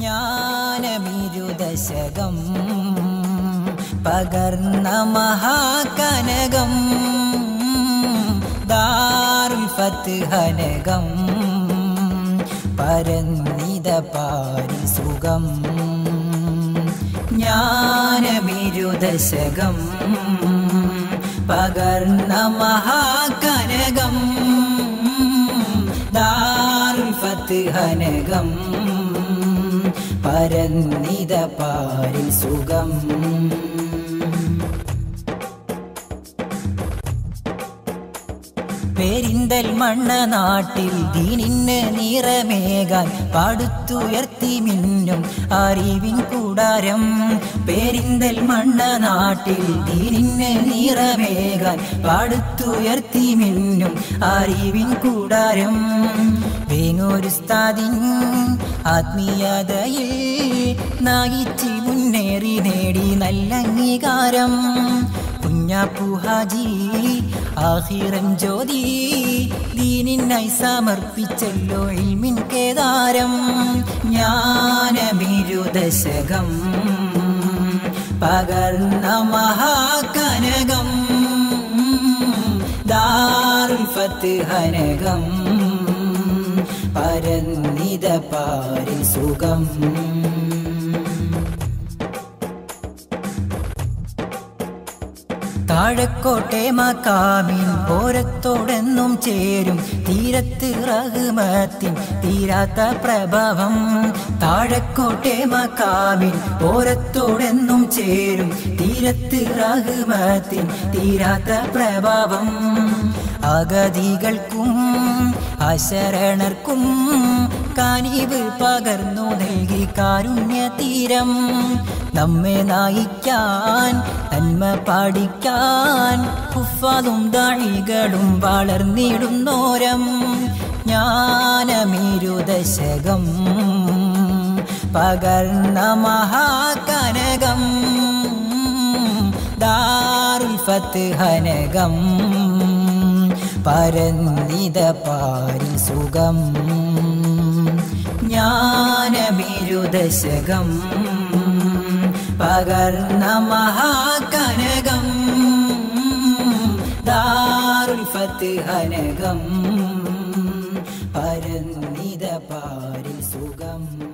ജ്ഞാനമിരുദശകം പകർന്ന മഹാകനകം ദാറുൽ ഫത്ഹനകം പരന്നിത പാരി സുഖം ജ്ഞാനമിരുദശകം പകർന്ന മഹാകനകം ദാറുൽ ഫത്ഹനകം പരന്നിത പാരി സുഖം പേരിന്തൽ മണ്ണ നാട്ടിൽ ദീനിന് നിറമേകാൻ പാടുത്തുയർത്തി മിന്നും അറിവിൻ കൂടാരം പേരിന്തൽ മണ്ണ നാട്ടിൽ ദീനിന് നിറമേകാൻ പാടുത്തുയർത്തി മിന്നും അറിവിൻ കൂടാരം വേങ്ങൊരു സ്ഥാതിൻ ആത്മീയതയിൽ നായിച്ച് മുന്നേറി നേടി നല്ല അംഗീകാരം കുഞ്ഞാപ്പുഹാജി ആഹിറം ജ്യോതി ദീനിനായി സമർപ്പിച്ചല്ലോ ഇൽമിൻ കേദാരം ജ്ഞാനമിരുദശകം പകർന്ന മഹാകനകം ദാറുൽ ഫത്ഹനകം പരന്നിത പാരി സുഖം താഴക്കോട്ടെ മക്കാമിൻ ഓരത്തോടെന്നും ചേരും തീരത്ത് റഹ്മത്തിൻ തീരാത്ത പ്രഭവം താഴക്കോട്ടെ മക്കാമിൻ ഓരത്തോടെന്നും ചേരും തീരത്ത് റഹ്മത്തിൻ തീരാത്ത പ്രഭാവം അഗതികൾക്കും അശരണർക്കും കാനിവ് പകർന്നു നൽകി കാരുണ്യ തീരം നമ്മെ നയിക്കാൻ നന്മ പാടിക്കാൻ കുഫാതും ദാഴികളും വളർന്നിടുന്നോരം ജ്ഞാനമിരുദശകം പകർന്ന മഹാകനകം ദാറുൽ ഫത്ഹനകം പരന്നിത പാരി സുഖം ജ്ഞാനമിരുദശകം പകർന്ന മഹാകനകം ദാറുൽ ഫത്ഹനകം പരന്നിത പാരി സുഖം